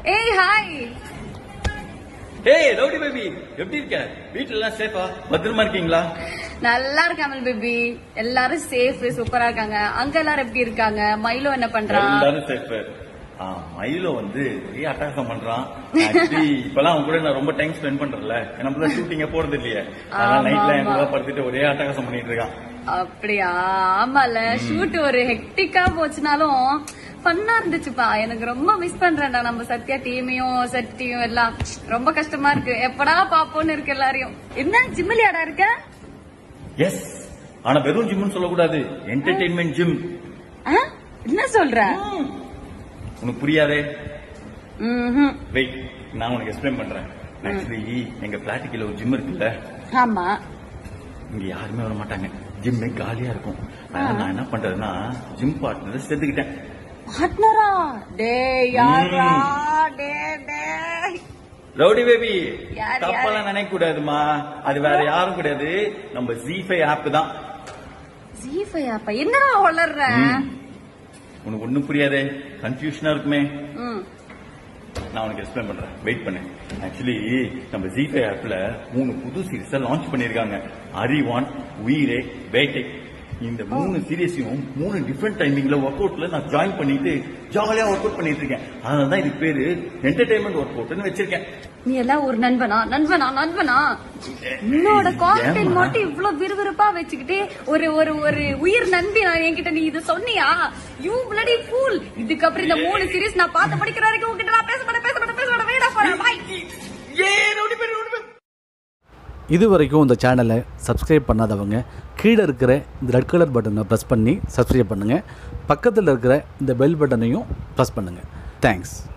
ஏய் ஹாய் ஏய் rowdy baby எப்படி இருக்க வீட்ல எல்லாம் சேஃபா பத்திரமா இருக்கீங்களா நல்லா இருக்காமல் பேபி எல்லாரும் சேஃப் சூப்பரா இருக்காங்க அங்க எல்லாரும் எப்படி இருக்காங்க மயிலோ என்ன பண்றான் எல்லாரும் சேஃப் ஆ மயிலோ வந்து ஒரே அட்டகாசம் பண்றான் ஆக்சுவலி இப்பெல்லாம் அவன் கூட நான் ரொம்ப டைம் ஸ்பெண்ட் பண்றேன்ல நம்ம தான் ஷூட்டிங்க போறது இல்லையே அதனால ஆமா, நைட்ல என் ஆமா. கூட படுத்துட்டு ஒரே அட்டகாசம் பண்ணிட்டு இருக்கான் அப்படியா ஆமால ஷூட் ஒரு ஹெக்டிக்கா போச்சுனாலும் ஃபன்னா இருந்துச்சுப்பா எனக்கு ரொம்ப மிஸ் பண்றேன்டா நம்ம சத்யா டீமையும் செட் டீம் எல்லாம் ரொம்ப கஷ்டமா இருக்கு எப்படா பாப்போம்னு இருக்கு எல்லாரையும் என்ன ஜிம்மிலியாடா இருக்க எஸ் ஆனா வெறும் ஜிம்னு சொல்லக்கூடாது என்டர்டெயின்மெண்ட் ஜிம் ஆ? என்ன சொல்ற உனக்கு புரியாதே ம்ஹும். வெயிட் நான் உனக்கு எக்ஸ்பிளைன் பண்றேன் ஆக்சுவலி எங்க பிளாட்டிக்கில ஒரு ஜிம் இருக்குல்ல ஆமா இங்க யாருமே வர மாட்டாங்க ஜிம்மே காலியா இருக்கும் அதனால நான் என்ன பண்றதுன்னா ஜிம் பார்ட்னர் சேர்த்துக்கிட்டேன் பார்ட்னரா டே யாரா ம். டே டே ரவுடி பேபி யார், தப்பெல்லாம் நினைக்க கூடாதுமா அது வேற யாரும் கிடையாது நம்ம ஜி ஃபைவ் ஆப் தான் ஜீஃபை அப்ப என்னடா வளர்ற ம். உனக்கு ஒண்ணும் புரியாதே கன்ஃபியூஷனா இருக்குமே ம். நான் உனக்கு எக்ஸ்பிளைன் பண்றேன் வெயிட் பண்ணு ஆக்சுவலி நம்ம ஜி ஃபைவ் ஆப்ல மூணு புது சீரிஸ லான்ச் பண்ணிருக்காங்க அறிவான் உயிரே வேட்டை இந்த மூணு சீரியஸையும் மூணு டிஃப்ரெண்ட் டைமிங்ல ஒர்க் அவுட்ல நான் ஜாயின் பண்ணிட்டு ஜாலியா ஒர்க் அவுட் பண்ணிட்டு இருக்கேன் அதனால தான் இது பேரு என்டர்டைன்மெண்ட் ஒர்க் அவுட்னு வச்சிருக்கேன் நீ எல்லாம் ஒரு நண்பனா நண்பனா நண்பனா உன்னோட கான்டென்ட் ஏம்மா? மட்டும் இவ்வளவு விறுவிறுப்பா வச்சுக்கிட்டு ஒரு ஒரு ஒரு உயிர் நண்பி நான் என்கிட்ட நீ இது சொன்னியா யூ bloody fool இதுக்கப்புறம் இந்த மூணு சீரிஸ் நான் பார்த்து படிக்கிற வரைக்கும் உங்ககிட்ட நான் பேச மாட்டேன் பேச மாட்டேன் பேச மாட்டேன் வேடா போறேன் பாய் ஏ ரவுடி பேரு ரவுடி பேரு இது வரைக்கும் இந்த சேனலை சப்ஸ்கிரைப் பண்ணாதவங்க கீழே இருக்கிற இந்த ரெட் கலர் பட்டனை ப்ரெஸ் பண்ணி சப்ஸ்கிரைப் பண்ணுங்கள் பக்கத்தில் இருக்கிற இந்த பெல் பட்டனையும் ப்ரெஸ் பண்ணுங்கள் தேங்க்ஸ்